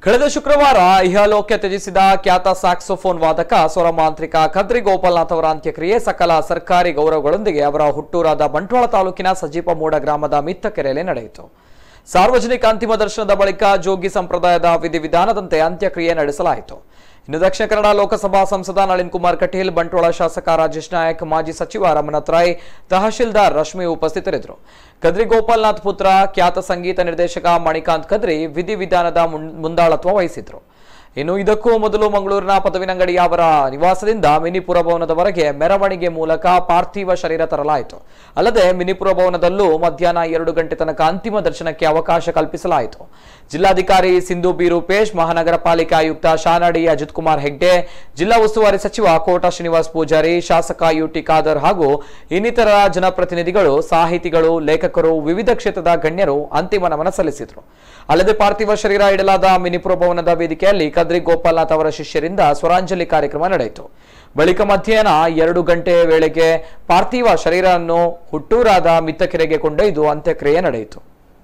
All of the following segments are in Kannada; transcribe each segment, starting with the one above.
ಕಳೆದ ಶುಕ್ರವಾರ ಇಹಲೋಕ ತ್ಯಜಿಸಿದ ಖ್ಯಾತ ಸ್ಯಾಕ್ಸೋಫೋನ್ ವಾದಕ ಸ್ವರ ಮಾಂತ್ರಿಕ ಖದ್ರಿ ಗೋಪಾಲ್ನಾಥ್ ಅವರ ಅಂತ್ಯಕ್ರಿಯೆ ಸಕಲ ಸರ್ಕಾರಿ ಗೌರವಗಳೊಂದಿಗೆ ಅವರ ಹುಟ್ಟೂರಾದ ಬಂಟ್ವಾಳ ತಾಲೂಕಿನ ಸಜೀಪ ಮೂಡ ಗ್ರಾಮದ ಮಿತ್ತಕೆರೆಯಲ್ಲಿ ನಡೆಯಿತು ಸಾರ್ವಜನಿಕ ಅಂತಿಮ ದರ್ಶನದ ಬಳಿಕ ಜೋಗಿ ಸಂಪ್ರದಾಯದ ವಿಧಿವಿಧಾನದಂತೆ ಅಂತ್ಯಕ್ರಿಯೆ ನಡೆಸಲಾಯಿತು ಇನ್ನು ದಕ್ಷಿಣ ಕನ್ನಡ ಲೋಕಸಭಾ ಸಂಸದ ನಳಿನ್ ಕುಮಾರ್ ಕಟೀಲ್ ಬಂಟ್ವಾಳ ಶಾಸಕ ರಾಜೇಶ್ ನಾಯಕ್ ಮಾಜಿ ಸಚಿವ ರಮನಾಥ್ ರಾಯ್ ತಹಶೀಲ್ದಾರ್ ರಶ್ಮಿ ಉಪಸ್ಥಿತರಿದ್ದರು ಕದ್ರಿ ಗೋಪಾಲ್ನಾಥ್ ಪುತ್ರ ಖ್ಯಾತ ಸಂಗೀತ ನಿರ್ದೇಶಕ ಮಣಿಕಾಂತ್ ಕದ್ರಿ ವಿಧಿವಿಧಾನದ ಮುಂ- ಮುಂದಾಳತ್ವ ವಹಿಸಿದ್ರು ಇನ್ನು ಇದಕ್ಕೂ ಮೊದಲು ಮಂಗಳೂರಿನ ಪದವಿನಂಗಡಿ ಅವರ ನಿವಾಸದಿಂದ ಮಿನಿಪುರ ಭವನದವರೆಗೆ ಮೆರವಣಿಗೆ ಮೂಲಕ ಪಾರ್ಥಿವ ಶರೀರ ತರಲಾಯಿತು ಅಲ್ಲದೆ ಮಿನಿಪುರ ಭವನದಲ್ಲೂ ಮಧ್ಯಾಹ್ನ ಎರಡು ಗಂಟೆ ತನಕ ಅಂತಿಮ ದರ್ಶನಕ್ಕೆ ಅವಕಾಶ ಕಲ್ಪಿಸಲಾಯಿತು ಜಿಲ್ಲಾಧಿಕಾರಿ ಸಿಂಧು ಬಿ ರೂಪೇಶ್ ಮಹಾನಗರ ಪಾಲಿಕೆ ಆಯುಕ್ತ ಶಾನಡಿ ಅಜಿತ್ ಕುಮಾರ್ ಹೆಗ್ಡೆ ಜಿಲ್ಲಾ ಉಸ್ತುವಾರಿ ಸಚಿವ ಕೋಟ ಶ್ರೀನಿವಾಸ್ ಪೂಜಾರಿ ಶಾಸಕ ಯುಟಿ ಖಾದರ್ ಹಾಗೂ ಇನ್ನಿತರ ಜನಪ್ರತಿನಿಧಿಗಳು ಸಾಹಿತಿಗಳು ಲೇಖಕರು ವಿವಿಧ ಕ್ಷೇತ್ರದ ಗಣ್ಯರು ಅಂತಿಮ ನಮನ ಸಲ್ಲಿಸಿದರು ಅಲ್ಲದೆ ಪಾರ್ಥಿವ ಶರೀರ ಇಡಲಾದ ಮಿನಿಪುರ ಭವನದ ವೇದಿಕೆಯಲ್ಲಿ ಕದ್ರಿ ಗೋಪಾಲ್ನಾಥ್ ಅವರ ಶಿಷ್ಯರಿಂದ ಸ್ವರಾಂಜಲಿ ಕಾರ್ಯಕ್ರಮ ನಡೆಯಿತು ಬಳಿಕ ಮಧ್ಯಾಹ್ನ ಎರಡು ಗಂಟೆ ವೇಳೆಗೆ ಪಾರ್ಥಿವ ಶರೀರವನ್ನು ಹುಟ್ಟೂರಾದ ಮಿತ್ತಕೆರೆಗೆ ಕೊಂಡೊಯ್ದು ಅಂತ್ಯಕ್ರಿಯೆ ನಡೆಯಿತು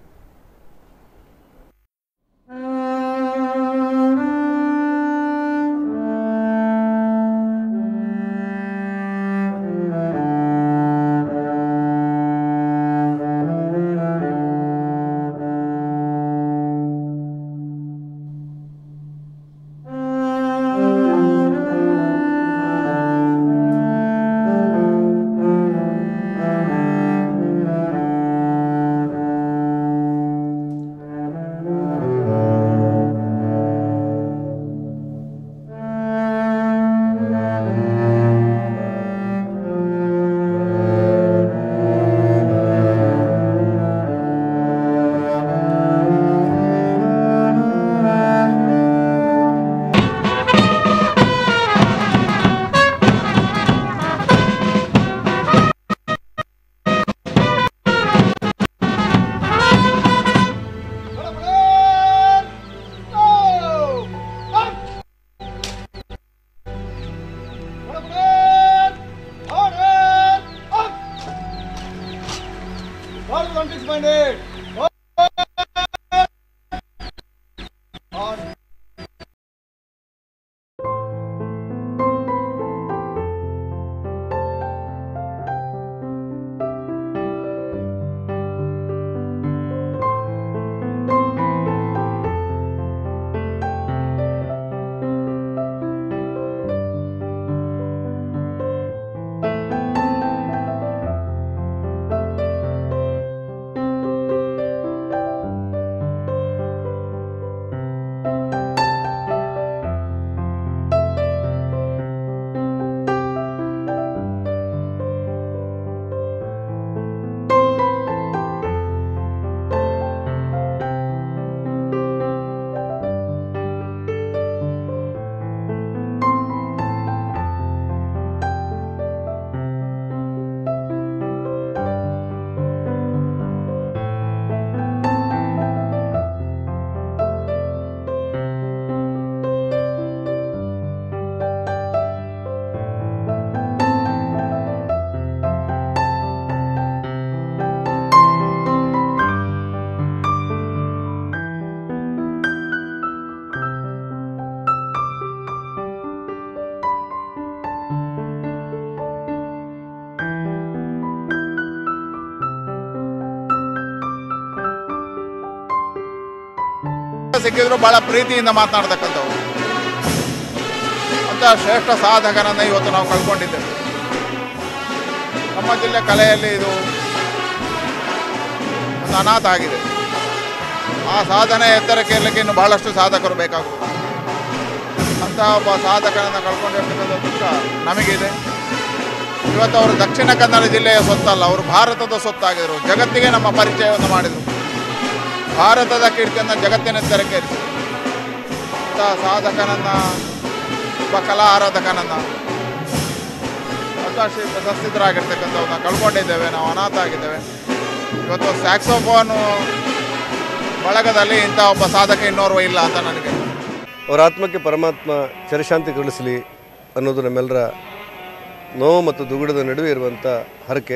ಸಿಕ್ಕಿದ್ರು ಬಹಳ ಪ್ರೀತಿಯಿಂದ ಮಾತನಾಡ್ತಕ್ಕಂಥವ್ರು ಅಂತ ಶ್ರೇಷ್ಠ ಸಾಧಕರನ್ನ ಇವತ್ತು ನಾವು ಕಳ್ಕೊಂಡಿದ್ದೇವೆ ನಮ್ಮ ಜಿಲ್ಲೆ ಕಲೆಯಲ್ಲಿ ಇದು ಒಂದು ಅನಾಥ ಆಗಿದೆ ಆ ಸಾಧನೆ ಎತ್ತರಕ್ಕೆ ಇರಲಿಕ್ಕೆ ಇನ್ನು ಬಹಳಷ್ಟು ಸಾಧಕರು ಬೇಕಾಗುವುದು ಅಂತಹ ಒಬ್ಬ ಸಾಧಕರನ್ನು ಕಳ್ಕೊಂಡಿರ್ತಕ್ಕಂಥ ದುಃಖ ನಮಗಿದೆ ಇವತ್ತು ಅವರು ದಕ್ಷಿಣ ಕನ್ನಡ ಜಿಲ್ಲೆಯ ಸೊತ್ತಲ್ಲ ಅವರು ಭಾರತದ ಸೊತ್ತಾಗಿದ್ರು ಜಗತ್ತಿಗೆ ನಮ್ಮ ಪರಿಚಯವನ್ನು ಮಾಡಿದರು ಭಾರತದ ಕೀರ್ತಿಯನ್ನು ಜಗತ್ತಿನೆತ್ತರಕ್ಕೆ ಏರಿಸಿದರು ಇಂಥ ಸಾಧಕನನ್ನು ಒಬ್ಬ ಕಲಾ ಆರಾಧಕನನ್ನು ಪದ್ಮಶ್ರೀ ಪ್ರಶಸ್ತಿತರಾಗಿರ್ತಕ್ಕಂಥವ್ರನ್ನ ಕಳ್ಕೊಂಡಿದ್ದೇವೆ ನಾವು ಅನಾಥ ಆಗಿದ್ದೇವೆ ಇವತ್ತು ಸ್ಯಾಕ್ಸೋಫೋನು ಬಳಗದಲ್ಲಿ ಇಂಥ ಒಬ್ಬ ಸಾಧಕ ಇನ್ನೋರ್ವ ಇಲ್ಲ ಅಂತ ನನಗೆ ಅವರ ಆತ್ಮಕ್ಕೆ ಪರಮಾತ್ಮ ಚಿರಶಾಂತಿ ಕಳಿಸಲಿ ಅನ್ನೋದು ನಮ್ಮೆಲ್ಲರ ನೋವು ಮತ್ತು ದುಗುಡದ ನಡುವೆ ಇರುವಂಥ ಹರಕೆ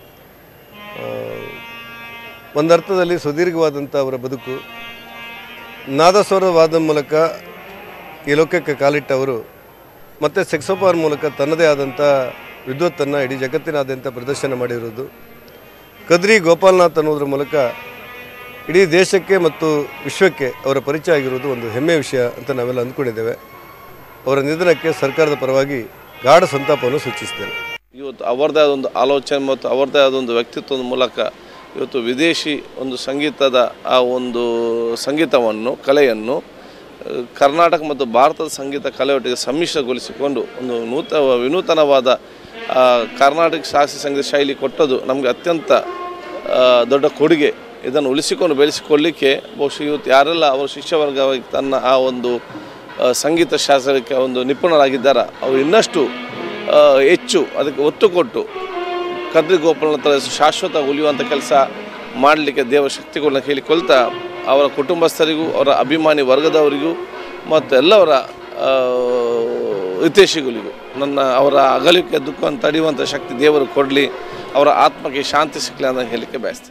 ಆ, ಒಂದರ್ಥದಲ್ಲಿ ಸುದೀರ್ಘವಾದಂಥ ಅವರ ಬದುಕು ನಾದಸ್ವರದ ವಾದದ ಮೂಲಕ ಈ ಲೋಕಕ್ಕೆ ಕಾಲಿಟ್ಟವರು ಮತ್ತು ಸೆಕ್ಸೋಪಾನ್ ಮೂಲಕ ತನ್ನದೇ ಆದಂಥ ವಿದ್ವತ್ತನ್ನು ಇಡೀ ಜಗತ್ತಿನಾದ್ಯಂತ ಪ್ರದರ್ಶನ ಮಾಡಿರುವುದು ಕದ್ರಿ ಗೋಪಾಲ್ನಾಥ್ ಅನ್ನೋದ್ರ ಮೂಲಕ ಇಡೀ ದೇಶಕ್ಕೆ ಮತ್ತು ವಿಶ್ವಕ್ಕೆ ಅವರ ಪರಿಚಯ ಆಗಿರುವುದು ಒಂದು ಹೆಮ್ಮೆಯ ವಿಷಯ ಅಂತ ನಾವೆಲ್ಲ ಅಂದ್ಕೊಂಡಿದ್ದೇವೆ ಅವರ ನಿಧನಕ್ಕೆ ಸರ್ಕಾರದ ಪರವಾಗಿ ಗಾಢ ಸಂತಾಪವನ್ನು ಸೂಚಿಸ್ತೇನೆ ಇವತ್ತು ಅವರದೇ ಆದ ಒಂದು ಆಲೋಚನೆ ಮತ್ತು ಅವರದೇ ಆದ ಒಂದು ವ್ಯಕ್ತಿತ್ವದ ಮೂಲಕ ಇವತ್ತು ವಿದೇಶಿ ಒಂದು ಸಂಗೀತದ ಆ ಒಂದು ಸಂಗೀತವನ್ನು ಕಲೆಯನ್ನು ಆ, ಕರ್ನಾಟಕ ಮತ್ತು ಭಾರತದ ಸಂಗೀತ ಕಲೆಯೊಟ್ಟಿಗೆ ಸಮ್ಮಿಶ್ರಗೊಳಿಸಿಕೊಂಡು ಒಂದು ನೂತ ವಿನೂತನವಾದ ಆ, ಕರ್ನಾಟಕ ಶಾಸ್ತ್ರೀಯ ಸಂಗೀತ ಶೈಲಿ ಕೊಟ್ಟದು ನಮಗೆ ಅತ್ಯಂತ ಆ, ದೊಡ್ಡ ಕೊಡುಗೆ ಇದನ್ನು ಉಳಿಸಿಕೊಂಡು ಬೆಳೆಸಿಕೊಳ್ಳಿಕ್ಕೆ ಬಹುಶಃ ಇವತ್ತು ಯಾರೆಲ್ಲ ಅವರ ಶಿಷ್ಯವರ್ಗವಾಗಿ ತನ್ನ ಆ ಒಂದು ಆ, ಸಂಗೀತ ಶಾಸ್ತ್ರಕ್ಕೆ ಒಂದು ನಿಪುಣರಾಗಿದ್ದಾರೆ ಅವರು ಇನ್ನಷ್ಟು ಆ, ಹೆಚ್ಚು ಅದಕ್ಕೆ ಒತ್ತು ಕೊಟ್ಟು ಕದ್ರಿ ಗೋಪಾಲನ ಶಾಶ್ವತ ಉಳಿಯುವಂಥ ಕೆಲಸ ಮಾಡಲಿಕ್ಕೆ ದೇವರ ಶಕ್ತಿಗಳನ್ನ ಕೇಳಿಕೊಳ್ತಾ ಅವರ ಕುಟುಂಬಸ್ಥರಿಗೂ ಅವರ ಅಭಿಮಾನಿ ವರ್ಗದವರಿಗೂ ಮತ್ತು ಎಲ್ಲವರ ಆ, ಹಿತೈಷಿಗಳಿಗೂ ನನ್ನ ಅವರ ಅಗಲಿಕೆ ದುಃಖವನ್ನು ತಡೆಯುವಂಥ ಶಕ್ತಿ ದೇವರು ಕೊಡಲಿ ಅವರ ಆತ್ಮಕ್ಕೆ ಶಾಂತಿ ಸಿಕ್ಕಲಿ ಅಂತ ಹೇಳಲಿಕ್ಕೆ ಬಯಸ್ತೀನಿ